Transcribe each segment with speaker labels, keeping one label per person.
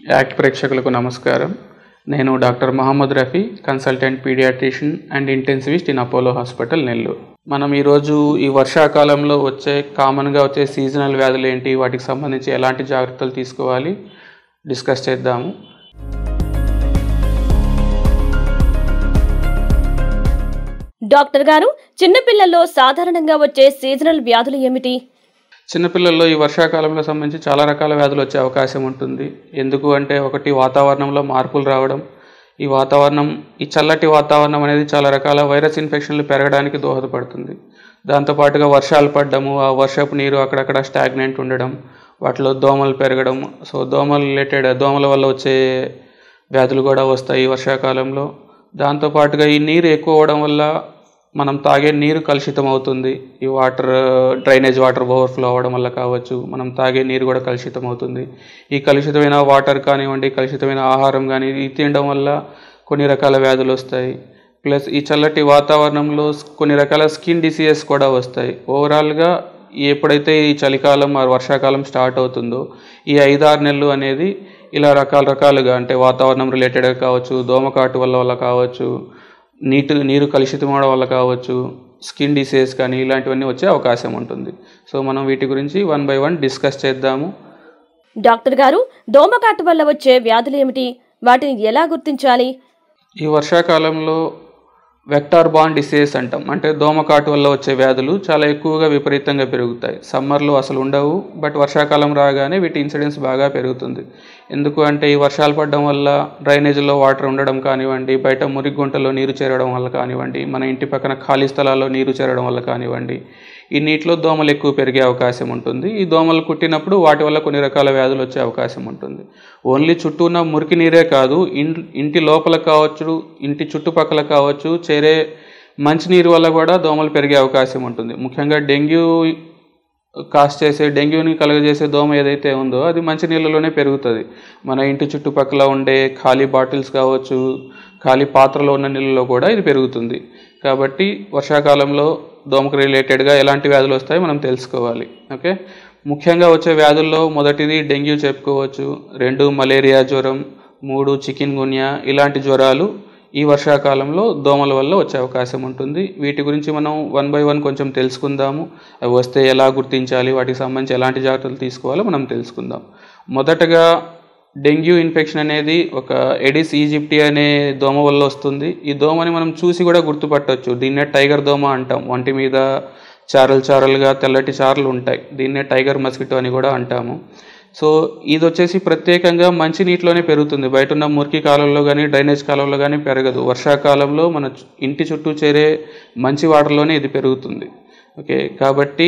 Speaker 1: act ప్రేక్షకులకు నమస్కారం నేను doctor Mohammed Rafi consultant pediatrician and intensivist in Apollo hospital Nellore మనం ఈరోజు ఈ వర్షాకాలంలో వచ్చే కామన్గా వచ్చే సీజనల్ వ్యాధులు ఏంటి వాటికి సంబంధించి ఎలాంటి జాగ్రత్తలు తీసుకోవాలి డిస్కస్ చేద్దాము
Speaker 2: డాక్టర్ గారు చిన్నపిల్లల్లో సాధారణంగా వచ్చే సీజనల్ వ్యాధులు ఏమిటి
Speaker 1: చిన్నపిల్లల్లో ఈ వర్షాకాలంలో సంబంధించి చాలా రకాల వ్యాధులు వచ్చే అవకాశం ఉంటుంది ఎందుకు అంటే ఒకటి వాతావరణంలో మార్పులు రావడం ఈ వాతావరణం ఈ చల్లటి వాతావరణం అనేది చాలా రకాల వైరస్ ఇన్ఫెక్షన్లు పెరగడానికి దోహదపడుతుంది దాంతోపాటుగా వర్షాలు పడ్డము ఆ వర్షపు నీరు అక్కడక్కడ స్టాగ్నెంట్ ఉండడం వాటిలో దోమలు పెరగడం సో దోమలు రిలేటెడ్ దోమల వల్ల వచ్చే వ్యాధులు కూడా వస్తాయి ఈ వర్షాకాలంలో దాంతోపాటుగా ఈ నీరు ఎక్కువ అవడం వల్ల మనం తాగే నీరు కలుషితం అవుతుంది ఈ వాటర్ డ్రైనేజ్ వాటర్ ఓవర్ఫ్లో అవ్వడం వల్ల కావచ్చు మనం తాగే నీరు కూడా కలుషితం అవుతుంది ఈ కలుషితమైన వాటర్ కానివ్వండి కలుషితమైన ఆహారం కానీ ఇది తినడం వల్ల కొన్ని రకాల వ్యాధులు వస్తాయి ప్లస్ ఈ చల్లటి వాతావరణంలో కొన్ని రకాల స్కిన్ డిసీజెస్ కూడా వస్తాయి ఓవరాల్గా ఎప్పుడైతే ఈ చలికాలం ఆ వర్షాకాలం స్టార్ట్ అవుతుందో ఈ ఐదారు నెలలు అనేది ఇలా రకాల రకాలుగా అంటే వాతావరణం రిలేటెడ్గా కావచ్చు దోమకాటు వల్ల వల్ల కావచ్చు నీటి నీరు కలుషితం అవడం వల్ల కావచ్చు స్కిన్ డిసీజ్ కానీ ఇలాంటివన్నీ వచ్చే అవకాశం ఉంటుంది సో మనం వీటి గురించి వన్ బై వన్ డిస్కస్ చేద్దాము
Speaker 2: డాక్టర్ గారు దోమకాటు వల్ల వచ్చే వ్యాధులు ఏమిటి వాటిని ఎలా గుర్తించాలి
Speaker 1: ఈ వర్షాకాలంలో వెక్టార్ బాన్ డిసీజెస్ అంటాం అంటే దోమకాటు వల్ల వచ్చే వ్యాధులు చాలా ఎక్కువగా విపరీతంగా పెరుగుతాయి సమ్మర్లో అసలు ఉండవు బట్ వర్షాకాలం రాగానే వీటి ఇన్సిడెన్స్ బాగా పెరుగుతుంది ఎందుకు అంటే ఈ వర్షాలు పడడం వల్ల డ్రైనేజీలో వాటర్ ఉండడం కానివ్వండి బయట మురికి గుంటలో నీరు చేరడం వల్ల కానివ్వండి మన ఇంటి పక్కన ఖాళీ స్థలాల్లో నీరు చేరడం వల్ల కానివ్వండి ఈ నీటిలో దోమలు ఎక్కువ పెరిగే అవకాశం ఉంటుంది ఈ దోమలు కుట్టినప్పుడు వాటి వల్ల కొన్ని రకాల వ్యాధులు వచ్చే అవకాశం ఉంటుంది ఓన్లీ చుట్టూ ఉన్న మురికి నీరే కాదు ఇన్- ఇంటి లోపల కావచ్చు ఇంటి చుట్టుపక్కల కావచ్చు చేరే మంచినీరు వల్ల కూడా దోమలు పెరిగే అవకాశం ఉంటుంది ముఖ్యంగా డెంగ్యూ కాస్ట్ చేసే డెంగ్యూని కలుగజేసే దోమ ఏదైతే ఉందో అది మంచి నీళ్ళలోనే పెరుగుతుంది మన ఇంటి చుట్టుపక్కల ఉండే ఖాళీ బాటిల్స్ కావచ్చు ఖాళీ పాత్రలో ఉన్న నీళ్ళలో కూడా ఇది పెరుగుతుంది కాబట్టి వర్షాకాలంలో దోమకు రిలేటెడ్గా ఎలాంటి వ్యాధులు వస్తాయో మనం తెలుసుకోవాలి ఓకే ముఖ్యంగా వచ్చే వ్యాధుల్లో మొదటిది డెంగ్యూ చెప్పుకోవచ్చు రెండు మలేరియా జ్వరం మూడు చికెన్ గున్యా ఇలాంటి జ్వరాలు ఈ వర్షాకాలంలో దోమల వల్ల వచ్చే అవకాశం ఉంటుంది వీటి గురించి మనం వన్ బై వన్ కొంచెం తెలుసుకుందాము అవి వస్తే ఎలా గుర్తించాలి వాటికి సంబంధించి ఎలాంటి జాగ్రత్తలు తీసుకోవాలో మనం తెలుసుకుందాం మొదటగా డెంగ్యూ ఇన్ఫెక్షన్ అనేది ఒక ఎడిస్ ఈజిప్టి అనే దోమ వల్ల వస్తుంది ఈ దోమని మనం చూసి కూడా గుర్తుపట్టవచ్చు దీన్నే టైగర్ దోమ అంటాం ఒంటి మీద చారలు చారలుగా తెల్లటి చారలు ఉంటాయి దీన్నే టైగర్ మస్కిటో అని కూడా అంటాము సో ఇది వచ్చేసి ప్రత్యేకంగా మంచి నీటిలోనే పెరుగుతుంది బయట ఉన్న మురికి కాలంలో కానీ డ్రైనేజ్ కాలంలో కానీ పెరగదు వర్షాకాలంలో మన చు- ఇంటి చుట్టూ చేరే మంచి వాటర్లోనే ఇది పెరుగుతుంది ఓకే కాబట్టి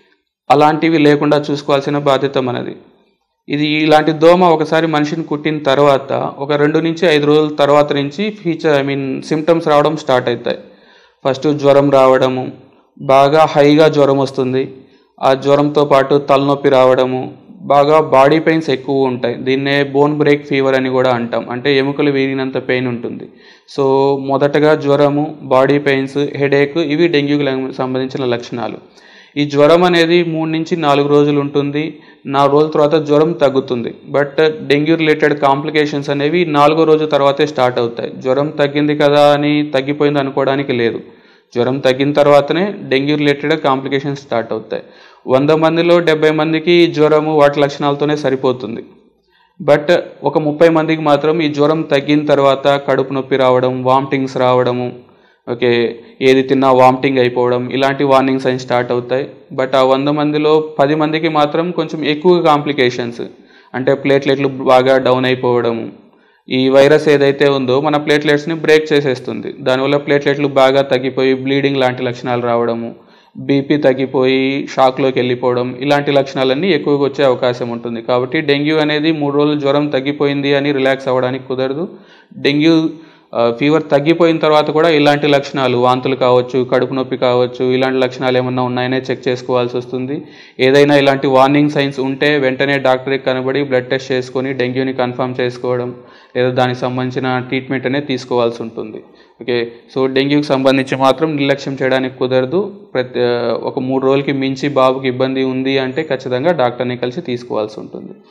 Speaker 1: అలాంటివి లేకుండా చూసుకోవాల్సిన బాధ్యత మనది ఇది ఇలాంటి దోమ ఒకసారి మనిషిని కుట్టిన తర్వాత ఒక రెండు నుంచి ఐదు రోజుల తర్వాత నుంచి ఫీచర్ ఐ మీన్ సిమ్టమ్స్ రావడం స్టార్ట్ అవుతాయి ఫస్ట్ జ్వరం రావడము బాగా హైగా జ్వరం వస్తుంది ఆ జ్వరంతో పాటు తలనొప్పి రావడము బాగా బాడీ పెయిన్స్ ఎక్కువ ఉంటాయి దీన్నే బోన్ బ్రేక్ ఫీవర్ అని కూడా అంటాం అంటే ఎముకలు వీరినంత పెయిన్ ఉంటుంది సో మొదటగా జ్వరము బాడీ పెయిన్స్ హెడేక్ ఇవి డెంగ్యూకి ల- సంబంధించిన లక్షణాలు ఈ జ్వరం అనేది మూడు నుంచి నాలుగు రోజులు ఉంటుంది నాలుగు రోజుల తర్వాత జ్వరం తగ్గుతుంది బట్ డెంగ్యూ రిలేటెడ్ కాంప్లికేషన్స్ అనేవి నాలుగో రోజు తర్వాతే స్టార్ట్ అవుతాయి జ్వరం తగ్గింది కదా అని తగ్గిపోయింది అనుకోవడానికి లేదు జ్వరం తగ్గిన తర్వాతనే డెంగ్యూ రిలేటెడ్ కాంప్లికేషన్స్ స్టార్ట్ అవుతాయి వంద మందిలో డెబ్బై మందికి ఈ జ్వరము వాటి లక్షణాలతోనే సరిపోతుంది బట్ ఒక ముప్పై మందికి మాత్రం ఈ జ్వరం తగ్గిన తర్వాత కడుపు నొప్పి రావడం వామిటింగ్స్ రావడము ఓకే ఏది తిన్నా వామిటింగ్ అయిపోవడం ఇలాంటి వార్నింగ్ సైన్స్ స్టార్ట్ అవుతాయి బట్ ఆ వంద మందిలో పది మందికి మాత్రం కొంచెం ఎక్కువ కాంప్లికేషన్స్ అంటే ప్లేట్లెట్లు బాగా డౌన్ అయిపోవడము ఈ వైరస్ ఏదైతే ఉందో మన ప్లేట్లెట్స్ని బ్రేక్ చేసేస్తుంది దానివల్ల ప్లేట్లెట్లు బాగా తగ్గిపోయి బ్లీడింగ్ లాంటి లక్షణాలు రావడము బీపీ తగ్గిపోయి షాక్లోకి వెళ్ళిపోవడం ఇలాంటి లక్షణాలన్నీ ఎక్కువగా వచ్చే అవకాశం ఉంటుంది కాబట్టి డెంగ్యూ అనేది మూడు రోజులు జ్వరం తగ్గిపోయింది అని రిలాక్స్ అవ్వడానికి కుదరదు డెంగ్యూ ఆ, ఫీవర్ తగ్గిపోయిన తర్వాత కూడా ఇలాంటి లక్షణాలు వాంతులు కావచ్చు కడుపు నొప్పి కావచ్చు ఇలాంటి లక్షణాలు ఏమన్నా ఉన్నాయనే చెక్ చేసుకోవాల్సి వస్తుంది ఏదైనా ఇలాంటి వార్నింగ్ సైన్స్ ఉంటే వెంటనే డాక్టర్కి కనబడి బ్లడ్ టెస్ట్ చేసుకొని డెంగ్యూని కన్ఫర్మ్ చేసుకోవడం లేదా దానికి సంబంధించిన ట్రీట్మెంట్ అనేది తీసుకోవాల్సి ఉంటుంది ఓకే సో డెంగ్యూకి సంబంధించి మాత్రం నిర్లక్ష్యం చేయడానికి కుదరదు ప్రతి ఒక మూడు రోజులకి మించి బాబుకి ఇబ్బంది ఉంది అంటే ఖచ్చితంగా డాక్టర్ని కలిసి తీసుకోవాల్సి ఉంటుంది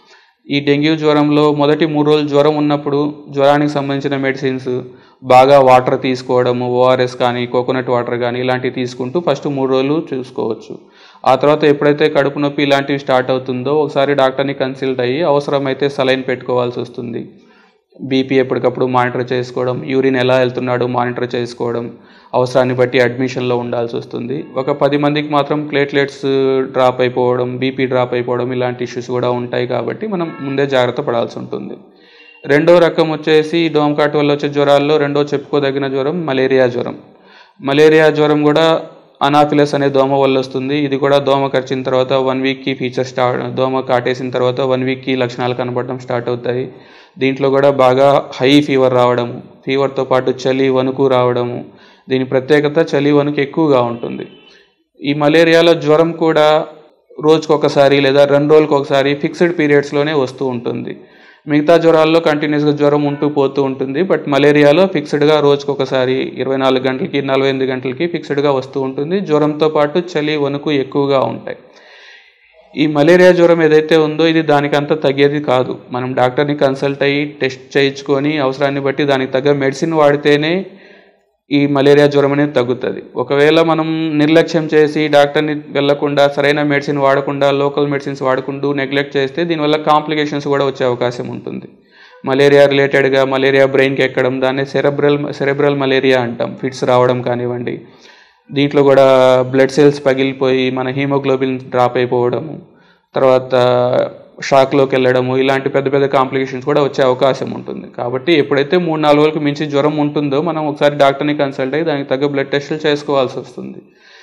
Speaker 1: ఈ డెంగ్యూ జ్వరంలో మొదటి మూడు రోజులు జ్వరం ఉన్నప్పుడు జ్వరానికి సంబంధించిన మెడిసిన్స్ బాగా వాటర్ తీసుకోవడము ఓఆర్ఎస్ కానీ కోకోనట్ వాటర్ కానీ ఇలాంటివి తీసుకుంటూ ఫస్ట్ మూడు రోజులు చూసుకోవచ్చు ఆ తర్వాత ఎప్పుడైతే కడుపు నొప్పి ఇలాంటివి స్టార్ట్ అవుతుందో ఒకసారి డాక్టర్ని కన్సల్ట్ అయ్యి అవసరమైతే సలైన్ పెట్టుకోవాల్సి వస్తుంది బీపీ ఎప్పటికప్పుడు మానిటర్ చేసుకోవడం యూరిన్ ఎలా వెళ్తున్నాడో మానిటర్ చేసుకోవడం అవసరాన్ని బట్టి అడ్మిషన్లో ఉండాల్సి వస్తుంది ఒక పది మందికి మాత్రం ప్లేట్లెట్స్ డ్రాప్ అయిపోవడం బీపీ డ్రాప్ అయిపోవడం ఇలాంటి ఇష్యూస్ కూడా ఉంటాయి కాబట్టి మనం ముందే జాగ్రత్త పడాల్సి ఉంటుంది రెండో రకం వచ్చేసి డోమకాట్ వల్ల వచ్చే జ్వరాల్లో రెండో చెప్పుకోదగిన జ్వరం మలేరియా జ్వరం మలేరియా జ్వరం కూడా అనాఫిలస్ అనే దోమ వల్ల వస్తుంది ఇది కూడా దోమ కరిచిన తర్వాత వన్ వీక్కి ఫీచర్ స్టార్ట్ దోమ కాటేసిన తర్వాత వన్ వీక్కి లక్షణాలు కనబడడం స్టార్ట్ అవుతాయి దీంట్లో కూడా బాగా హై ఫీవర్ రావడము ఫీవర్తో పాటు చలి వణుకు రావడము దీని ప్రత్యేకత చలి వణుకు ఎక్కువగా ఉంటుంది ఈ మలేరియాలో జ్వరం కూడా రోజుకొకసారి లేదా రెండు రోజులకు ఒకసారి ఫిక్స్డ్ పీరియడ్స్లోనే వస్తూ ఉంటుంది మిగతా జ్వరాల్లో కంటిన్యూస్గా జ్వరం ఉంటూ పోతూ ఉంటుంది బట్ మలేరియాలో ఫిక్స్డ్గా రోజుకు ఒకసారి ఇరవై నాలుగు గంటలకి నలభై ఎనిమిది గంటలకి ఫిక్స్డ్గా వస్తూ ఉంటుంది జ్వరంతో పాటు చలి వణుకు ఎక్కువగా ఉంటాయి ఈ మలేరియా జ్వరం ఏదైతే ఉందో ఇది దానికంత తగ్గేది కాదు మనం డాక్టర్ని కన్సల్ట్ అయ్యి టెస్ట్ చేయించుకొని అవసరాన్ని బట్టి దానికి తగ్గ మెడిసిన్ వాడితేనే ఈ మలేరియా జ్వరం అనేది తగ్గుతుంది ఒకవేళ మనం నిర్లక్ష్యం చేసి డాక్టర్ని వెళ్లకుండా సరైన మెడిసిన్ వాడకుండా లోకల్ మెడిసిన్స్ వాడుకుంటూ నెగ్లెక్ట్ చేస్తే దీనివల్ల కాంప్లికేషన్స్ కూడా వచ్చే అవకాశం ఉంటుంది మలేరియా రిలేటెడ్గా మలేరియా బ్రెయిన్కి ఎక్కడం దాన్ని సెరెబ్రల్ సెరెబ్రల్ మలేరియా అంటాం ఫిట్స్ రావడం కానివ్వండి దీంట్లో కూడా బ్లడ్ సెల్స్ పగిలిపోయి మన హీమోగ్లోబిన్ డ్రాప్ అయిపోవడము తర్వాత షాక్లోకి వెళ్ళడము ఇలాంటి పెద్ద పెద్ద కాంప్లికేషన్స్ కూడా వచ్చే అవకాశం ఉంటుంది కాబట్టి ఎప్పుడైతే మూడు నాలుగు రోజులకు మించి జ్వరం ఉంటుందో మనం ఒకసారి డాక్టర్ని కన్సల్ట్ అయ్యి దానికి తగ్గ బ్లడ్ టెస్టులు చేసుకోవాల్సి వస్తుంది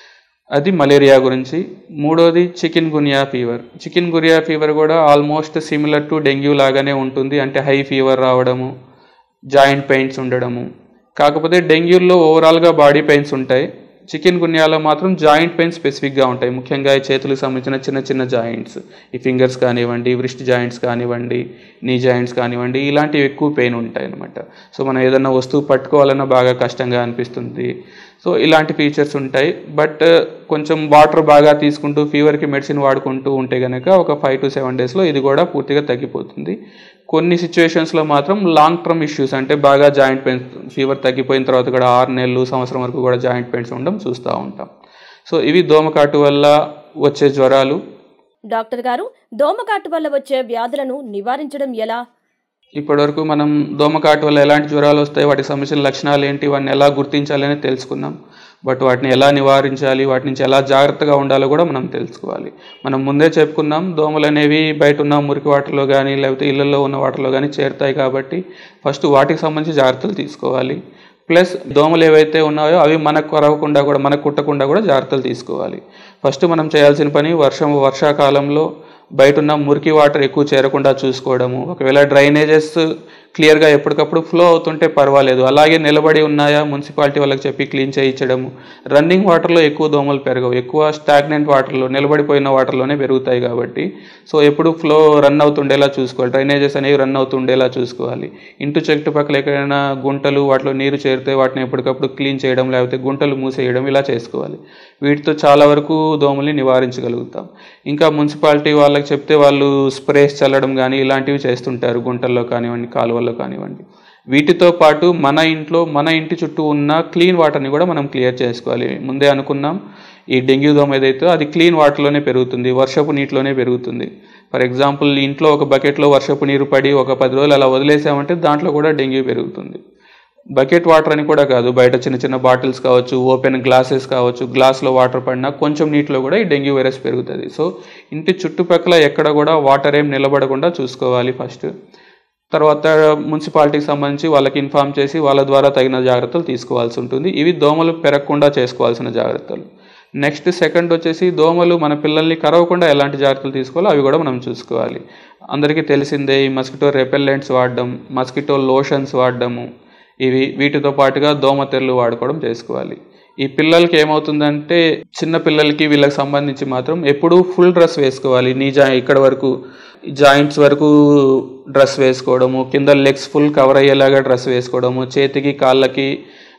Speaker 1: అది మలేరియా గురించి మూడోది chikungunya fever chikungunya fever కూడా ఆల్మోస్ట్ సిమిలర్ టు డెంగ్యూ లాగానే ఉంటుంది అంటే హై ఫీవర్ రావడము జాయింట్ పెయిన్స్ ఉండడము కాకపోతే డెంగ్యూలో ఓవరాల్గా బాడీ పెయిన్స్ ఉంటాయి చికెన్ గున్యాలో మాత్రం జాయింట్ పెయిన్ స్పెసిఫిక్గా ఉంటాయి ముఖ్యంగా ఈ చేతులకు సంబంధించిన చిన్న చిన్న జాయింట్స్ ఈ ఫింగర్స్ కానివ్వండి వ్రిస్ట్ జాయింట్స్ కానివ్వండి నీ జాయింట్స్ కానివ్వండి ఇలాంటివి ఎక్కువ పెయిన్ ఉంటాయి అనమాట సో మనం ఏదైనా వస్తువు పట్టుకోవాలన్నా బాగా కష్టంగా అనిపిస్తుంది సో ఇలాంటి ఫీచర్స్ ఉంటాయి బట్ కొంచెం వాటర్ బాగా తీసుకుంటూ ఫీవర్కి మెడిసిన్ వాడుకుంటూ ఉంటే కనుక ఒక ఫైవ్ టు సెవెన్ డేస్లో ఇది కూడా పూర్తిగా తగ్గిపోతుంది కొన్ని సిచ్యువేషన్స్లో మాత్రం లాంగ్ టర్మ్ ఇష్యూస్ అంటే బాగా జాయింట్ పెయిన్స్ ఫీవర్ తగ్గిపోయిన తర్వాత కూడా ఆరు నెలలు సంవత్సరం వరకు కూడా జాయింట్ పెయిన్స్ ఉండడం చూస్తూ ఉంటాం సో ఇవి దోమకాటు వల్ల వచ్చే జ్వరాలు
Speaker 2: డాక్టర్ గారు దోమకాటు వల్ల వచ్చే వ్యాధులను నివారించడం ఎలా
Speaker 1: ఇప్పటివరకు మనం దోమకాటు వల్ల ఎలాంటి జ్వరాలు వస్తాయి వాటికి సంబంధించిన లక్షణాలు ఏంటి వాటిని ఎలా గుర్తించాలి అనేది తెలుసుకున్నాం బట్ వాటిని ఎలా నివారించాలి వాటి నుంచి ఎలా జాగ్రత్తగా ఉండాలో కూడా మనం తెలుసుకోవాలి మనం ముందే చెప్పుకున్నాం దోమలు అనేవి బయట ఉన్న మురికి వాటర్లో కానీ లేకపోతే ఇళ్ళల్లో ఉన్న వాటర్లో కానీ చేరుతాయి కాబట్టి ఫస్ట్ వాటికి సంబంధించి జాగ్రత్తలు తీసుకోవాలి ప్లస్ దోమలు ఏవైతే ఉన్నాయో అవి మనకు కొరవకుండా కూడా మనకు కుట్టకుండా కూడా జాగ్రత్తలు తీసుకోవాలి ఫస్ట్ మనం చేయాల్సిన పని వర్షం వర్షాకాలంలో బయట ఉన్న మురికి వాటర్ ఎక్కువ చేరకుండా చూసుకోవడము ఒకవేళ డ్రైనేజెస్ క్లియర్గా ఎప్పటికప్పుడు ఫ్లో అవుతుంటే పర్వాలేదు అలాగే నిలబడి ఉన్నాయా మున్సిపాలిటీ వాళ్ళకి చెప్పి క్లీన్ చేయించడము రన్నింగ్ వాటర్లో ఎక్కువ దోమలు పెరగవు ఎక్కువ స్టాగ్నెంట్ వాటర్లో నిలబడిపోయిన వాటర్లోనే పెరుగుతాయి కాబట్టి సో ఎప్పుడు ఫ్లో రన్ అవుతుండేలా చూసుకోవాలి డ్రైనేజెస్ అనేవి రన్ అవుతుండేలా చూసుకోవాలి ఇంటి చుట్టుపక్కల ఎక్కడైనా గుంటలు వాటిలో నీరు చేరితే వాటిని ఎప్పటికప్పుడు క్లీన్ చేయడం లేకపోతే గుంటలు మూసేయడం ఇలా చేసుకోవాలి వీటితో చాలా వరకు దోమల్ని నివారించగలుగుతాం ఇంకా మున్సిపాలిటీ వాళ్ళకి చెప్తే వాళ్ళు స్ప్రేస్ చల్లడం కానీ ఇలాంటివి చేస్తుంటారు గుంటల్లో కానివ్వండి కాలువల్లో కానివ్వండి వీటితో పాటు మన ఇంట్లో మన ఇంటి చుట్టూ ఉన్న క్లీన్ వాటర్ని కూడా మనం క్లియర్ చేసుకోవాలి ముందే అనుకున్నాం ఈ డెంగ్యూ దోమ ఏదైతే అది క్లీన్ వాటర్లోనే పెరుగుతుంది వర్షపు నీటిలోనే పెరుగుతుంది ఫర్ ఎగ్జాంపుల్ ఇంట్లో ఒక బకెట్లో వర్షపు నీరు పడి ఒక పది రోజులు అలా వదిలేసామంటే దాంట్లో కూడా డెంగ్యూ పెరుగుతుంది బకెట్ వాటర్ అని కూడా కాదు బయట చిన్న చిన్న బాటిల్స్ కావచ్చు ఓపెన్ గ్లాసెస్ కావచ్చు గ్లాస్లో వాటర్ పడినా కొంచెం నీటిలో కూడా ఈ డెంగ్యూ వైరస్ పెరుగుతుంది సో ఇంటి చుట్టుపక్కల ఎక్కడ కూడా వాటర్ ఏం నిలబడకుండా చూసుకోవాలి ఫస్ట్ తర్వాత మున్సిపాలిటీకి సంబంధించి వాళ్ళకి ఇన్ఫామ్ చేసి వాళ్ళ ద్వారా తగిన జాగ్రత్తలు తీసుకోవాల్సి ఉంటుంది ఇవి దోమలు పెరగకుండా చేసుకోవాల్సిన జాగ్రత్తలు నెక్స్ట్ సెకండ్ వచ్చేసి దోమలు మన పిల్లల్ని కరవకుండా ఎలాంటి జాగ్రత్తలు తీసుకోవాలో అవి కూడా మనం చూసుకోవాలి అందరికీ తెలిసిందే ఈ మస్కిటో రెపెల్లెంట్స్ వాడడం మస్కిటో లోషన్స్ వాడడము ఇవి వీటితో పాటుగా దోమతెరలు వాడుకోవడం చేసుకోవాలి ఈ పిల్లలకి ఏమవుతుందంటే చిన్న పిల్లలకి వీళ్ళకి సంబంధించి మాత్రం ఎప్పుడూ ఫుల్ డ్రెస్ వేసుకోవాలి నీ జా ఇక్కడ వరకు జాయింట్స్ వరకు డ్రెస్ వేసుకోవడము కింద లెగ్స్ ఫుల్ కవర్ అయ్యేలాగా డ్రెస్ వేసుకోవడము చేతికి కాళ్ళకి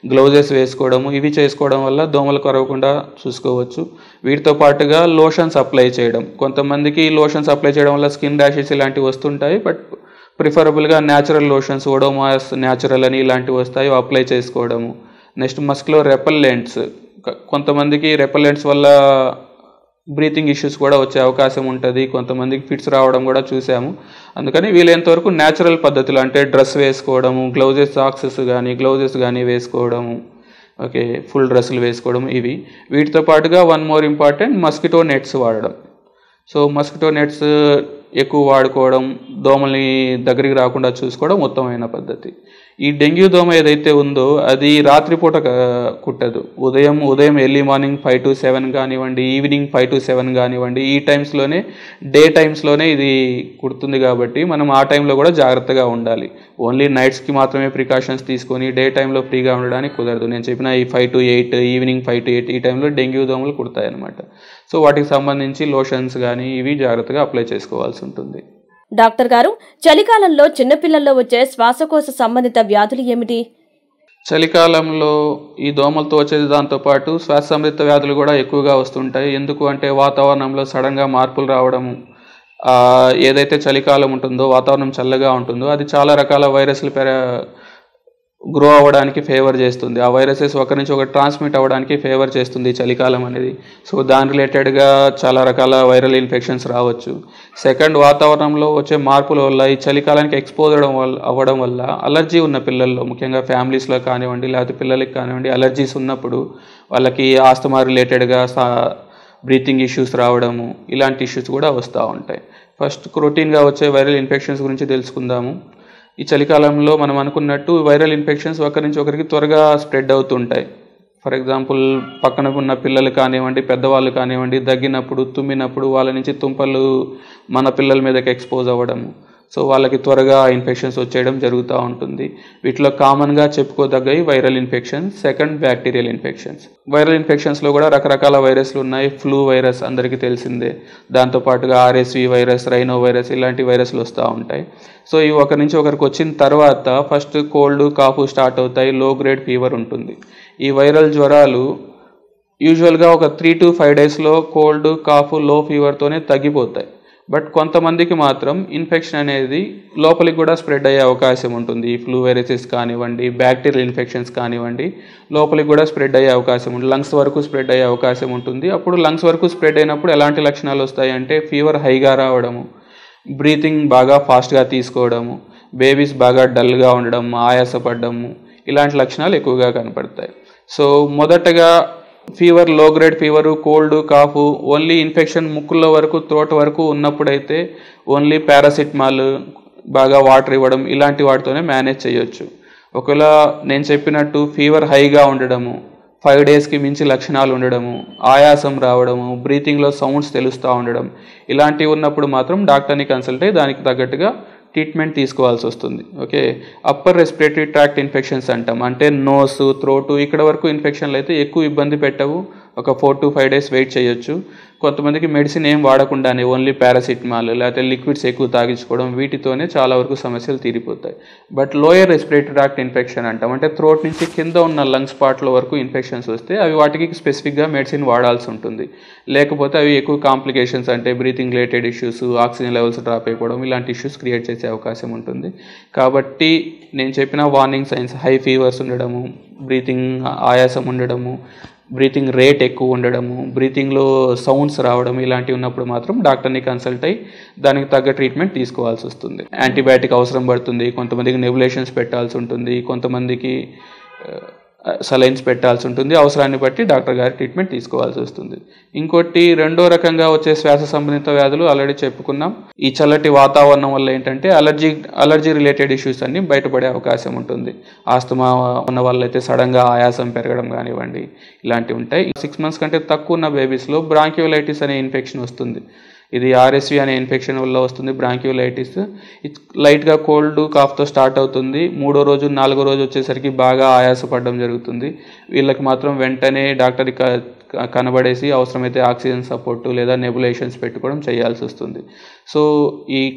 Speaker 1: గ్లౌజెస్ వేసుకోవడము ఇవి చేసుకోవడం వల్ల దోమలు కరవకుండా చూసుకోవచ్చు వీటితో పాటుగా లోషన్స్ అప్లై చేయడం కొంతమందికి లోషన్స్ అప్లై చేయడం వల్ల స్కిన్ ర్యాషెస్ ఇలాంటివి వస్తుంటాయి బట్ ప్రిఫరబుల్గా న్యాచురల్ లోషన్స్ ఓడోమాస్ న్యాచురల్ అని ఇలాంటివి వస్తాయి అవి అప్లై చేసుకోవడము నెక్స్ట్ మస్క్లో రెపల్లెంట్స్ కొంతమందికి రెపల్లెంట్స్ వల్ల బ్రీతింగ్ ఇష్యూస్ కూడా వచ్చే అవకాశం ఉంటుంది కొంతమందికి ఫిట్స్ రావడం కూడా చూసాము అందుకని వీలైనంత వరకు న్యాచురల్ పద్ధతులు అంటే డ్రెస్ వేసుకోవడము గ్లౌజెస్ సాక్సెస్ కానీ గ్లౌజెస్ కానీ వేసుకోవడము ఓకే ఫుల్ డ్రెస్సులు వేసుకోవడం ఇవి వీటితో పాటుగా one more important mosquito nets వాడడం సో మస్కిటో నెట్స్ ఎక్కువ వాడుకోవడం దోమల్ని దగ్గరికి రాకుండా చూసుకోవడం ఉత్తమమైన పద్ధతి ఈ డెంగ్యూ దోమ ఏదైతే ఉందో అది రాత్రిపూట క- కుట్టదు ఉదయం ఉదయం early morning five to seven కానివ్వండి ఈవినింగ్ ఫైవ్ టు సెవెన్ కానివ్వండి ఈ టైమ్స్లోనే డే టైమ్స్లోనే ఇది కుడుతుంది కాబట్టి మనం ఆ టైంలో కూడా జాగ్రత్తగా ఉండాలి ఓన్లీ నైట్స్కి మాత్రమే ప్రికాషన్స్ తీసుకొని డే టైంలో ఫ్రీగా ఉండడానికి కుదరదు నేను చెప్పిన ఈ five to eight evening five to eight ఈ టైంలో డెంగ్యూ దోమలు కుడతాయి అనమాట సో వాటికి సంబంధించి లోషన్స్ కానీ ఇవి జాగ్రత్తగా అప్లై చేసుకోవాల్సి ఉంటుంది
Speaker 2: డాక్టర్ గారు చలికాలంలో చిన్నపిల్లల్లో వచ్చే శ్వాసకోశ సంబంధిత వ్యాధులు ఏమిటి
Speaker 1: చలికాలంలో ఈ దోమలతో వచ్చేది దాంతోపాటు శ్వాస సంబంధిత వ్యాధులు కూడా ఎక్కువగా వస్తుంటాయి ఎందుకు అంటే వాతావరణంలో సడన్గా మార్పులు రావడము ఆ, ఏదైతే చలికాలం ఉంటుందో వాతావరణం చల్లగా ఉంటుందో అది చాలా రకాల వైరస్లు పెర గ్రో అవ్వడానికి ఫేవర్ చేస్తుంది ఆ వైరసెస్ ఒకరి నుంచి ఒకటి ట్రాన్స్మిట్ అవ్వడానికి ఫేవర్ చేస్తుంది ఈ చలికాలం అనేది సో దాని రిలేటెడ్గా చాలా రకాల వైరల్ ఇన్ఫెక్షన్స్ రావచ్చు సెకండ్ వాతావరణంలో వచ్చే మార్పుల వల్ల ఈ చలికాలానికి ఎక్స్పోజ్ అవ్వడం వల్ల అవ్వడం వల్ల అలర్జీ ఉన్న పిల్లల్లో ముఖ్యంగా ఫ్యామిలీస్లో కానివ్వండి లేకపోతే పిల్లలకి కానివ్వండి అలర్జీస్ ఉన్నప్పుడు వాళ్ళకి ఆస్తమా రిలేటెడ్గా సా బ్రీతింగ్ ఇష్యూస్ రావడము ఇలాంటి ఇష్యూస్ కూడా వస్తూ ఉంటాయి ఫస్ట్ రొటీన్గా వచ్చే వైరల్ ఇన్ఫెక్షన్స్ గురించి తెలుసుకుందాము ఈ చలికాలంలో మనం అనుకున్నట్టు వైరల్ ఇన్ఫెక్షన్స్ ఒకరి నుంచి ఒకరికి త్వరగా స్ప్రెడ్ అవుతుంటాయి ఫర్ ఎగ్జాంపుల్ పక్కన ఉన్న పిల్లలు కానివ్వండి పెద్దవాళ్ళు కానివ్వండి దగ్గినప్పుడు తుమ్మినప్పుడు వాళ్ళ నుంచి తుంపలు మన పిల్లల మీదకి ఎక్స్పోజ్ అవ్వడము సో వాళ్ళకి త్వరగా ఇన్ఫెక్షన్స్ వచ్చేయడం జరుగుతూ ఉంటుంది వీటిలో కామన్గా చెప్పుకోదగ్గవి viral infections second bacterial infections వైరల్ ఇన్ఫెక్షన్స్లో కూడా రకరకాల వైరస్లు ఉన్నాయి ఫ్లూ వైరస్ అందరికీ తెలిసిందే దాంతోపాటుగా ఆర్ఎస్వి వైరస్ రైనో వైరస్ ఇలాంటి వైరస్లు వస్తూ ఉంటాయి సో ఇవి ఒకరి నుంచి ఒకరికి వచ్చిన తర్వాత ఫస్ట్ కోల్డ్ కాఫ్ స్టార్ట్ అవుతాయి లో గ్రేడ్ ఫీవర్ ఉంటుంది ఈ వైరల్ జ్వరాలు యూజువల్గా ఒక త్రీ టు ఫైవ్ డేస్లో కోల్డ్ కాఫ్ లో ఫీవర్తోనే తగ్గిపోతాయి బట్ కొంతమందికి మాత్రం ఇన్ఫెక్షన్ అనేది లోపలికి కూడా స్ప్రెడ్ అయ్యే అవకాశం ఉంటుంది ఫ్లూ వైరసెస్ కానివ్వండి బ్యాక్టీరియల్ ఇన్ఫెక్షన్స్ కానివ్వండి లోపలికి కూడా స్ప్రెడ్ అయ్యే అవకాశం ఉంటుంది లంగ్స్ వరకు స్ప్రెడ్ అయ్యే అవకాశం ఉంటుంది అప్పుడు లంగ్స్ వరకు స్ప్రెడ్ అయినప్పుడు ఎలాంటి లక్షణాలు వస్తాయి అంటే ఫీవర్ హైగా రావడము బ్రీతింగ్ బాగా ఫాస్ట్గా తీసుకోవడము బేబీస్ బాగా డల్గా ఉండడం ఆయాసపడము ఇలాంటి లక్షణాలు ఎక్కువగా కనపడతాయి సో మొదటగా fever low grade fever cold cough only infection ముక్కుల్లో వరకు త్రోట్ వరకు ఉన్నప్పుడైతే ఓన్లీ పారాసిటమాల్ బాగా వాటర్ ఇవ్వడం ఇలాంటి వాటితోనే మేనేజ్ చేయొచ్చు ఒకవేళ నేను చెప్పినట్టు ఫీవర్ హైగా ఉండడము ఫైవ్ డేస్కి మించి లక్షణాలు ఉండడము ఆయాసం రావడము బ్రీతింగ్లో సౌండ్స్ తెలుస్తూ ఉండడం ఇలాంటివి ఉన్నప్పుడు మాత్రం డాక్టర్ని కన్సల్ట్ అయ్యి దానికి తగ్గట్టుగా ట్రీట్మెంట్ తీసుకోవాల్సి వస్తుంది okay upper respiratory tract infections అంటాం అంటే నోస్ థ్రోటు ఇక్కడ వరకు ఇన్ఫెక్షన్లు అయితే ఎక్కువ ఇబ్బంది పెట్టవు ఒక four to five days wait చేయొచ్చు కొంతమందికి మెడిసిన్ ఏం వాడకుండానే ఓన్లీ పారాసిటమాల్ లేకపోతే లిక్విడ్స్ ఎక్కువ తాగించుకోవడం వీటితోనే చాలా వరకు సమస్యలు తీరిపోతాయి but lower respiratory tract infection అంటాం అంటే థ్రోట్ నుంచి కింద ఉన్న లంగ్స్ పార్ట్లో వరకు ఇన్ఫెక్షన్స్ వస్తే అవి వాటికి స్పెసిఫిక్గా మెడిసిన్ వాడాల్సి ఉంటుంది లేకపోతే అవి ఎక్కువ కాంప్లికేషన్స్ అంటే breathing related issues oxygen levels drop అయిపోవడం ఇలాంటి ఇష్యూస్ క్రియేట్ చేసే అవకాశం ఉంటుంది కాబట్టి నేను చెప్పిన వార్నింగ్ సైన్స్ హై ఫీవర్స్ ఉండడము బ్రీతింగ్ ఆయాసం ఉండడము బ్రీతింగ్ రేట్ ఎక్కువ ఉండడము బ్రీతింగ్లో సౌండ్స్ రావడం ఇలాంటివి ఉన్నప్పుడు మాత్రం డాక్టర్ని కన్సల్ట్ అయ్యి దానికి తగ్గ ట్రీట్మెంట్ తీసుకోవాల్సి వస్తుంది యాంటీబయాటిక్ అవసరం పడుతుంది కొంతమందికి నెబులేషన్స్ పెట్టాల్సి ఉంటుంది కొంతమందికి సలైన్స్ పెట్టాల్సి ఉంటుంది అవసరాన్ని బట్టి డాక్టర్ గారి ట్రీట్మెంట్ తీసుకోవాల్సి వస్తుంది ఇంకోటి రెండో రకంగా వచ్చే శ్వాస సంబంధిత వ్యాధులు ఆల్రెడీ చెప్పుకున్నాం ఈ చల్లటి వాతావరణం వల్ల ఏంటంటే అలర్జీ అలర్జీ రిలేటెడ్ ఇష్యూస్ అన్ని బయటపడే అవకాశం ఉంటుంది ఆస్తమా ఉన్న వాళ్ళైతే సడన్గా ఆయాసం పెరగడం కానివ్వండి ఇలాంటివి ఉంటాయి సిక్స్ మంత్స్ కంటే తక్కువ ఉన్న బేబీస్లో బ్రాంక్యోలైటిస్ అనే ఇన్ఫెక్షన్ వస్తుంది ఇది ఆర్ఎస్వి అనే ఇన్ఫెక్షన్ వల్ల వస్తుంది బ్రాంక్యూలైటిస్ లైట్గా కోల్డ్ కాఫ్తో స్టార్ట్ అవుతుంది మూడో రోజు నాలుగో రోజు వచ్చేసరికి బాగా ఆయాసపడడం జరుగుతుంది వీళ్ళకి మాత్రం వెంటనే డాక్టర్ కనబడేసి అవసరమైతే ఆక్సిజన్ సపోర్టు లేదా నెబులేషన్స్ పెట్టుకోవడం చేయాల్సి వస్తుంది సో ఈ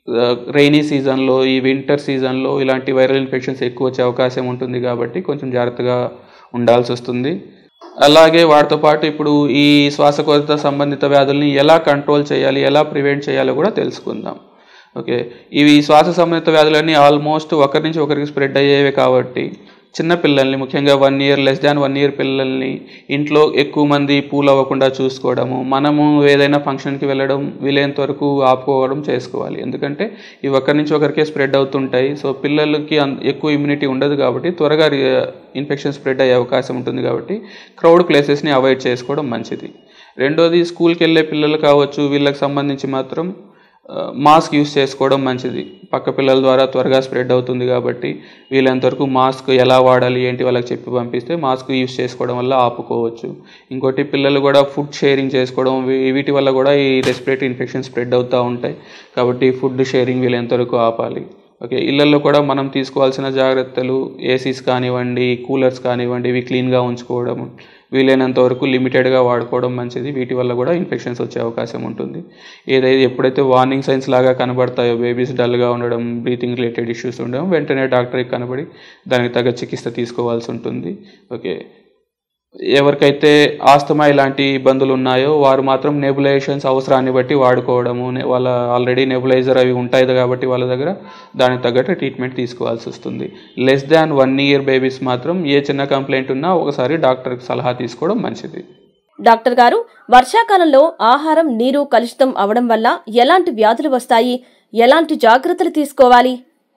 Speaker 1: రైనీ సీజన్లో ఈ వింటర్ సీజన్లో ఇలాంటి వైరల్ ఇన్ఫెక్షన్స్ ఎక్కువ వచ్చే అవకాశం ఉంటుంది కాబట్టి కొంచెం జాగ్రత్తగా ఉండాల్సి వస్తుంది అలాగే వాటితో పాటు ఇప్పుడు ఈ శ్వాసకోశ సంబంధిత వ్యాధుల్ని ఎలా కంట్రోల్ చేయాలి ఎలా ప్రివెంట్ చేయాలో కూడా తెలుసుకుందాం ఓకే ఇవి శ్వాస సంబంధిత వ్యాధులన్నీ ఆల్మోస్ట్ ఒకరి నుంచి ఒకరికి స్ప్రెడ్ అయ్యేవి కాబట్టి చిన్న పిల్లల్ని ముఖ్యంగా one year less than one year పిల్లల్ని ఇంట్లో ఎక్కువ మంది పూల్ అవ్వకుండా చూసుకోవడము మనము ఏదైనా ఫంక్షన్కి వెళ్ళడం వీలైనంత వరకు ఆపుకోవడం చేసుకోవాలి ఎందుకంటే ఇవి ఒకరి నుంచి ఒకరికే స్ప్రెడ్ అవుతుంటాయి సో పిల్లలకి అన్- ఎక్కువ ఇమ్యూనిటీ ఉండదు కాబట్టి త్వరగా ఇన్ఫెక్షన్ స్ప్రెడ్ అయ్యే అవకాశం ఉంటుంది కాబట్టి క్రౌడ్ ప్లేసెస్ని అవాయిడ్ చేసుకోవడం మంచిది రెండోది స్కూల్కి వెళ్ళే పిల్లలు కావచ్చు వీళ్ళకి సంబంధించి మాత్రం మాస్క్ యూస్ చేసుకోవడం మంచిది పక్క పిల్లల ద్వారా త్వరగా స్ప్రెడ్ అవుతుంది కాబట్టి వీళ్ళంతవరకు మాస్క్ ఎలా వాడాలి ఏంటి వాళ్ళకి చెప్పి పంపిస్తే మాస్క్ యూస్ చేసుకోవడం వల్ల ఆపుకోవచ్చు ఇంకోటి పిల్లలు కూడా ఫుడ్ షేరింగ్ చేసుకోవడం వీ- వీటి వల్ల కూడా ఈ రెస్పిరేటరీ ఇన్ఫెక్షన్ స్ప్రెడ్ అవుతూ ఉంటాయి కాబట్టి ఫుడ్ షేరింగ్ వీళ్ళంతవరకు ఆపాలి ఓకే ఇళ్ళల్లో కూడా మనం తీసుకోవాల్సిన జాగ్రత్తలు ఏసీస్ కానివ్వండి కూలర్స్ కానివ్వండి ఇవి క్లీన్గా ఉంచుకోవడం వీలైనంత వరకు లిమిటెడ్గా వాడుకోవడం మంచిది వీటి వల్ల కూడా ఇన్ఫెక్షన్స్ వచ్చే అవకాశం ఉంటుంది ఏదైతే ఎప్పుడైతే వార్నింగ్ సైన్స్ లాగా కనబడతాయో బేబీస్ డల్గా ఉండడం బ్రీతింగ్ రిలేటెడ్ ఇష్యూస్ ఉండడం వెంటనే డాక్టర్కి కనబడి దానికి తగ్గ చికిత్స తీసుకోవాల్సి ఉంటుంది ఓకే ఎవరికైతే ఆస్తమా ఇలాంటి ఇబ్బందులు ఉన్నాయో వారు మాత్రం నెబులైజేషన్స్ అవసరాన్ని బట్టి వాడుకోవడము నే- వాళ్ళ ఆల్రెడీ నెబులైజర్ అవి ఉంటాయి కాబట్టి వాళ్ళ దగ్గర దానికి తగ్గట్టు ట్రీట్మెంట్ తీసుకోవాల్సి వస్తుంది less than one year babies మాత్రం ఏ చిన్న కంప్లైంట్ ఉన్నా ఒకసారి డాక్టర్కి సలహా తీసుకోవడం మంచిది
Speaker 2: డాక్టర్ గారు వర్షాకాలంలో ఆహారం నీరు కలుషితం అవడం వల్ల ఎలాంటి వ్యాధులు వస్తాయి ఎలాంటి జాగ్రత్తలు తీసుకోవాలి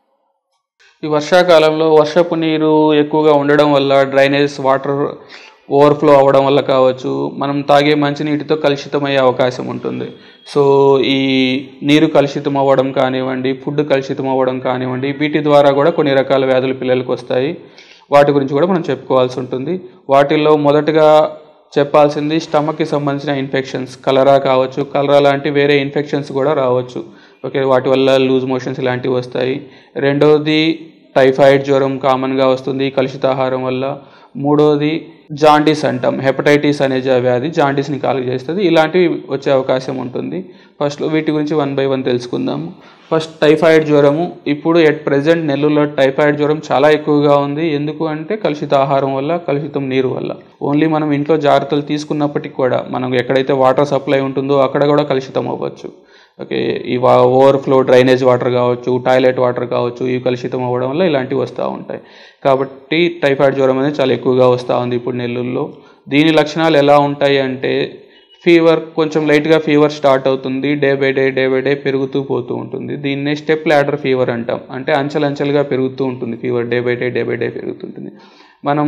Speaker 1: ఈ వర్షాకాలంలో వర్షపు నీరు ఎక్కువగా ఉండడం వల్ల డ్రైనేజ్ వాటర్ ఓవర్ఫ్లో అవ్వడం వల్ల కావచ్చు మనం తాగే మంచినీటితో కలుషితమయ్యే అవకాశం ఉంటుంది సో ఈ నీరు కలుషితం అవ్వడం కానివ్వండి ఫుడ్ కలుషితం అవ్వడం కానివ్వండి వీటి ద్వారా కూడా కొన్ని రకాల వ్యాధులు పిల్లలకు వస్తాయి వాటి గురించి కూడా మనం చెప్పుకోవాల్సి ఉంటుంది వాటిల్లో మొదటగా చెప్పాల్సింది స్టమక్కి సంబంధించిన ఇన్ఫెక్షన్స్ కలరా కావచ్చు కలరా లాంటి వేరే ఇన్ఫెక్షన్స్ కూడా రావచ్చు ఓకే వాటి వల్ల లూజ్ మోషన్స్ ఇలాంటివి వస్తాయి రెండవది టైఫాయిడ్ జ్వరం కామన్గా వస్తుంది కలుషితాహారం వల్ల మూడోది జాండీస్ అంటాం హెపటైటిస్ అనే జా- వ్యాధి జాండీస్ని కాలు చేస్తుంది ఇలాంటివి వచ్చే అవకాశం ఉంటుంది ఫస్ట్ వీటి గురించి వన్ బై వన్ తెలుసుకుందాము ఫస్ట్ టైఫాయిడ్ జ్వరము ఇప్పుడు ఎట్ ప్రెజెంట్ నెల్లూరులో టైఫాయిడ్ జ్వరం చాలా ఎక్కువగా ఉంది ఎందుకు అంటే కలుషిత ఆహారం వల్ల కలుషితం నీరు వల్ల ఓన్లీ మనం ఇంట్లో జాగ్రత్తలు తీసుకున్నప్పటికీ కూడా మనం ఎక్కడైతే వాటర్ సప్లై ఉంటుందో అక్కడ కూడా కలుషితం అవ్వచ్చు ఓకే ఈ ఓవర్ఫ్లో డ్రైనేజ్ వాటర్ కావచ్చు టాయిలెట్ వాటర్ కావచ్చు ఇవి కలుషితం అవ్వడం వల్ల ఇలాంటివి వస్తూ ఉంటాయి కాబట్టి టైఫాయిడ్ జ్వరం అనేది చాలా ఎక్కువగా వస్తూ ఉంది ఇప్పుడు నెల్లూరులో దీని లక్షణాలు ఎలా ఉంటాయి అంటే ఫీవర్ కొంచెం లైట్గా ఫీవర్ స్టార్ట్ అవుతుంది day by day day by day పెరుగుతూ పోతూ ఉంటుంది దీన్నే స్టెప్ ల్యాడర్ ఫీవర్ అంటాం అంటే అంచెలంచెలుగా పెరుగుతూ ఉంటుంది fever day by day day by day పెరుగుతుంటుంది మనం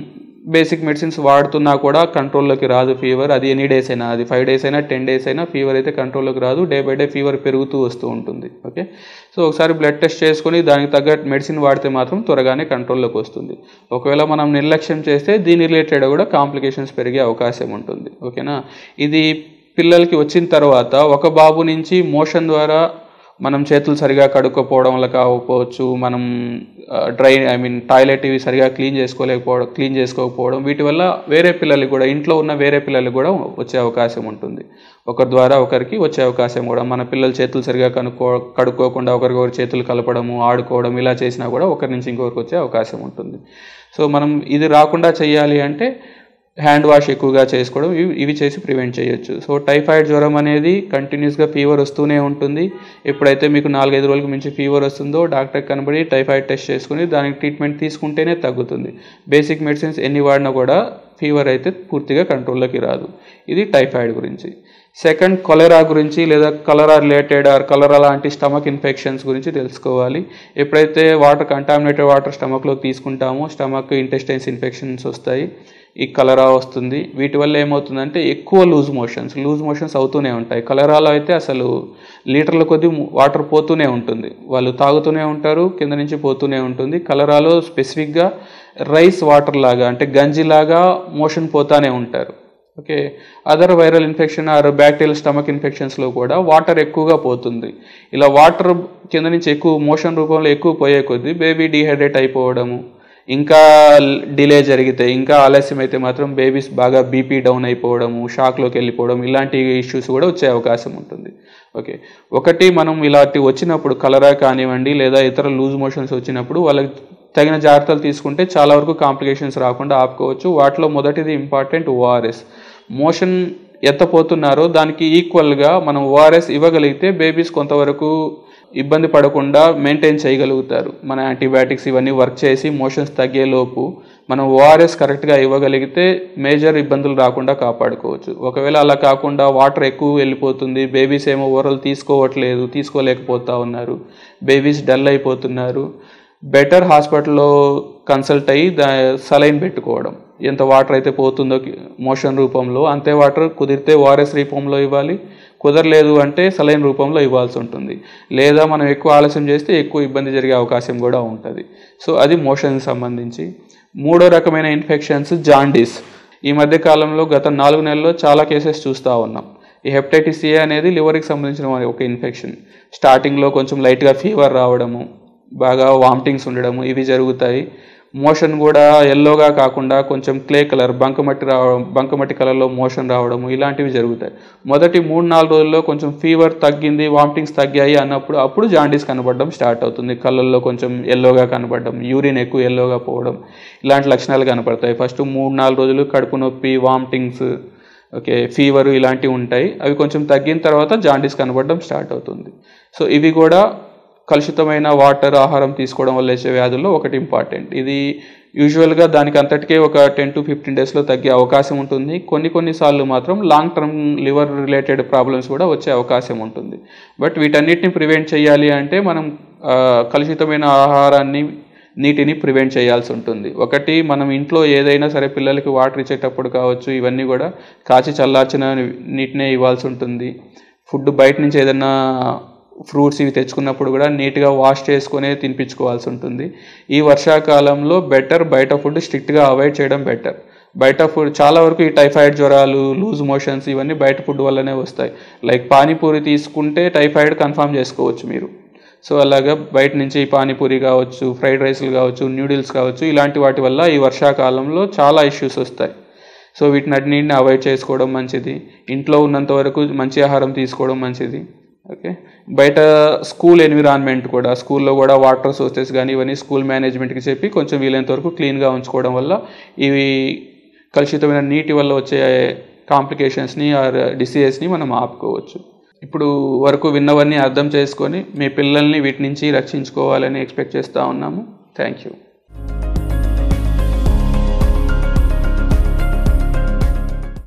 Speaker 1: బేసిక్ మెడిసిన్స్ వాడుతున్నా కూడా కంట్రోల్లోకి రాదు ఫీవర్ అది ఎనీ డేస్ అయినా అది ఫైవ్ డేస్ అయినా టెన్ డేస్ అయినా ఫీవర్ అయితే కంట్రోల్లోకి రాదు డే బై డే ఫీవర్ పెరుగుతూ వస్తూ ఉంటుంది ఓకే సో ఒకసారి బ్లడ్ టెస్ట్ చేసుకొని దానికి తగ్గ మెడిసిన్ వాడితే మాత్రం త్వరగానే కంట్రోల్లోకి వస్తుంది ఒకవేళ మనం నిర్లక్ష్యం చేస్తే దీని రిలేటెడ్ కూడా కాంప్లికేషన్స్ పెరిగే అవకాశం ఉంటుంది ఓకేనా ఇది పిల్లలకి వచ్చిన తర్వాత ఒక బాబు నుంచి మోషన్ ద్వారా మనం చేతులు సరిగా కడుక్కోపోవడం వల్ల కాకపోవచ్చు మనం డ్రై ఐ మీన్ టాయిలెట్ ఇవి సరిగా క్లీన్ చేసుకోలేకపోవడం క్లీన్ చేసుకోకపోవడం వీటి వల్ల వేరే పిల్లలకి కూడా ఇంట్లో ఉన్న వేరే పిల్లలకి కూడా వచ్చే అవకాశం ఉంటుంది ఒకరి ద్వారా ఒకరికి వచ్చే అవకాశం కూడా మన పిల్లలు చేతులు సరిగా కనుక్కో కడుక్కోకుండా ఒకరికొకరు చేతులు కలపడము ఆడుకోవడం ఇలా చేసినా కూడా ఒకరి నుంచి ఇంకొకరికి వచ్చే అవకాశం ఉంటుంది సో మనం ఇది రాకుండా చేయాలి అంటే హ్యాండ్ వాష్ ఎక్కువగా చేసుకోవడం ఇవి ఇవి చేసి ప్రివెంట్ చేయొచ్చు సో టైఫాయిడ్ జ్వరం అనేది కంటిన్యూస్గా ఫీవర్ వస్తూనే ఉంటుంది ఎప్పుడైతే మీకు నాలుగైదు రోజులకు మించి ఫీవర్ వస్తుందో డాక్టర్ కనబడి టైఫాయిడ్ టెస్ట్ చేసుకుని దానికి ట్రీట్మెంట్ తీసుకుంటేనే తగ్గుతుంది బేసిక్ మెడిసిన్స్ ఎన్ని వాడినా కూడా ఫీవర్ అయితే పూర్తిగా కంట్రోల్లోకి రాదు ఇది టైఫాయిడ్ గురించి సెకండ్ కొలెరా గురించి లేదా కలరా రిలేటెడ్ ఆర్ కలరా లాంటి స్టమక్ ఇన్ఫెక్షన్స్ గురించి తెలుసుకోవాలి ఎప్పుడైతే వాటర్ కంటామినేటెడ్ వాటర్ స్టమక్లోకి తీసుకుంటామో స్టమక్ ఇంటెస్టైన్స్ ఇన్ఫెక్షన్స్ వస్తాయి ఈ కలరా వస్తుంది వీటి వల్ల ఏమవుతుందంటే ఎక్కువ లూజ్ మోషన్స్ లూజ్ మోషన్స్ అవుతూనే ఉంటాయి కలరాలో అయితే అసలు లీటర్ల కొద్దీ వాటర్ పోతూనే ఉంటుంది వాళ్ళు తాగుతూనే ఉంటారు కింద నుంచి పోతూనే ఉంటుంది కలరాలో స్పెసిఫిక్గా రైస్ వాటర్ లాగా అంటే గంజిలాగా మోషన్ పోతానే ఉంటారు okay other viral infection or bacterial stomach ఇన్ఫెక్షన్స్లో కూడా వాటర్ ఎక్కువగా పోతుంది ఇలా వాటర్ కింద నుంచి ఎక్కువ మోషన్ రూపంలో ఎక్కువ పోయే కొద్దీ బేబీ డీహైడ్రేట్ అయిపోవడము ఇంకా డిలే జరిగితే ఇంకా ఆలస్యం అయితే మాత్రం బేబీస్ బాగా బీపీ డౌన్ అయిపోవడము షాక్లోకి వెళ్ళిపోవడం ఇలాంటి ఇష్యూస్ కూడా వచ్చే అవకాశం ఉంటుంది ఓకే ఒకటి మనం ఇలాంటి వచ్చినప్పుడు కలరా కానివ్వండి లేదా ఇతర లూజ్ మోషన్స్ వచ్చినప్పుడు వాళ్ళకి తగిన జాగ్రత్తలు తీసుకుంటే చాలా వరకు కాంప్లికేషన్స్ రాకుండా ఆపుకోవచ్చు వాటిలో మొదటిది ఇంపార్టెంట్ ఓఆర్ఎస్ మోషన్ ఎంత పోతున్నారో దానికి ఈక్వల్గా మనం ఓఆర్ఎస్ ఇవ్వగలిగితే బేబీస్ కొంతవరకు ఇబ్బంది పడకుండా మెయింటైన్ చేయగలుగుతారు మన యాంటీబయాటిక్స్ ఇవన్నీ వర్క్ చేసి మోషన్స్ తగ్గేలోపు మనం ఓఆర్ఎస్ కరెక్ట్గా ఇవ్వగలిగితే మేజర్ ఇబ్బందులు రాకుండా కాపాడుకోవచ్చు ఒకవేళ అలా కాకుండా వాటర్ ఎక్కువ వెళ్ళిపోతుంది బేబీస్ ఏమో ఓవరాల్ తీసుకోవట్లేదు తీసుకోలేకపోతా ఉన్నారు బేబీస్ డల్ అయిపోతున్నారు బెటర్ హాస్పిటల్లో కన్సల్ట్ అయ్యి దా సలైన్ పెట్టుకోవడం ఎంత వాటర్ అయితే పోతుందో మోషన్ రూపంలో అంతే వాటర్ కుదిరితే ఓఆర్ఎస్ రూపంలో ఇవ్వాలి కుదరలేదు అంటే సలైన్ రూపంలో ఇవ్వాల్సి ఉంటుంది లేదా మనం ఎక్కువ ఆలస్యం చేస్తే ఎక్కువ ఇబ్బంది జరిగే అవకాశం కూడా ఉంటుంది సో అది మోషన్కి సంబంధించి మూడో రకమైన ఇన్ఫెక్షన్స్ జాండీస్ ఈ మధ్య కాలంలో గత నాలుగు నెలల్లో చాలా కేసెస్ చూస్తూ ఉన్నాం ఈ హెపటైటిస్ ఏ అనేది లివర్కి సంబంధించిన ఒక ఇన్ఫెక్షన్ స్టార్టింగ్లో కొంచెం లైట్గా ఫీవర్ రావడము బాగా వామిటింగ్స్ ఉండడము ఇవి జరుగుతాయి మోషన్ కూడా ఎల్లోగా కాకుండా కొంచెం క్లే కలర్ బంకమట్టి రావడం బంకమట్టి కలర్లో మోషన్ రావడము ఇలాంటివి జరుగుతాయి మొదటి మూడు నాలుగు రోజుల్లో కొంచెం ఫీవర్ తగ్గింది వామిటింగ్స్ తగ్గాయి అన్నప్పుడు అప్పుడు జాండీస్ కనబడడం స్టార్ట్ అవుతుంది కళ్ళల్లో కొంచెం ఎల్లోగా కనబడడం యూరిన్ ఎక్కువ ఎల్లోగా పోవడం ఇలాంటి లక్షణాలు కనపడతాయి ఫస్ట్ మూడు నాలుగు రోజులు కడుపు నొప్పి వామిటింగ్స్ ఓకే ఫీవర్ ఇలాంటివి ఉంటాయి అవి కొంచెం తగ్గిన తర్వాత జాండీస్ కనబడడం స్టార్ట్ అవుతుంది సో ఇవి కూడా కలుషితమైన వాటర్ ఆహారం తీసుకోవడం వల్ల వచ్చే వ్యాధుల్లో ఒకటి ఇంపార్టెంట్ ఇది యూజువల్గా దానికి అంతటికే ఒక టెన్ టు ఫిఫ్టీన్ డేస్లో తగ్గే అవకాశం ఉంటుంది కొన్ని కొన్నిసార్లు మాత్రం long term liver related problems కూడా వచ్చే అవకాశం ఉంటుంది బట్ వీటన్నిటిని ప్రివెంట్ చేయాలి అంటే మనం ఆ, కలుషితమైన ఆహారాన్ని నీటిని ప్రివెంట్ చేయాల్సి ఉంటుంది ఒకటి మనం ఇంట్లో ఏదైనా సరే పిల్లలకి వాటర్ ఇచ్చేటప్పుడు కావచ్చు ఇవన్నీ కూడా కాచి చల్లార్చిన నీటినే ఇవ్వాల్సి ఉంటుంది ఫుడ్ బయట నుంచి ఏదైనా ఫ్రూట్స్ ఇవి తెచ్చుకున్నప్పుడు కూడా నీట్గా వాష్ చేసుకునే తినిపించుకోవాల్సి ఉంటుంది ఈ వర్షాకాలంలో బెటర్ బయట ఫుడ్ స్ట్రిక్ట్గా అవాయిడ్ చేయడం బెటర్ బయట ఫుడ్ చాలా వరకు ఈ టైఫాయిడ్ జ్వరాలు లూజ్ మోషన్స్ ఇవన్నీ బయట ఫుడ్ వల్లనే వస్తాయి లైక్ పానీపూరి తీసుకుంటే టైఫాయిడ్ కన్ఫర్మ్ చేసుకోవచ్చు మీరు సో అలాగా బయట నుంచి పానీపూరి కావచ్చు ఫ్రైడ్ రైస్లు కావచ్చు న్యూడిల్స్ కావచ్చు ఇలాంటి వాటి వల్ల ఈ వర్షాకాలంలో చాలా ఇష్యూస్ వస్తాయి సో వీటిని అన్నింటిని అవాయిడ్ చేసుకోవడం మంచిది ఇంట్లో ఉన్నంత వరకు మంచి ఆహారం తీసుకోవడం మంచిది ఓకే బయట స్కూల్ ఎన్విరాన్మెంట్ కూడా స్కూల్లో కూడా వాటర్ సోర్సెస్ కానీ ఇవన్నీ స్కూల్ మేనేజ్మెంట్కి చెప్పి కొంచెం వీలైనంత వరకు క్లీన్గా ఉంచుకోవడం వల్ల ఇవి కలుషితమైన నీటి వల్ల వచ్చే కాంప్లికేషన్స్ని ఆర్ డిసీజెస్ని మనం ఆపుకోవచ్చు ఇప్పుడు వరకు విన్నవన్నీ అర్థం చేసుకొని మీ పిల్లల్ని వీటి నుంచి రక్షించుకోవాలని ఎక్స్పెక్ట్ చేస్తూ ఉన్నాము థ్యాంక్ యూ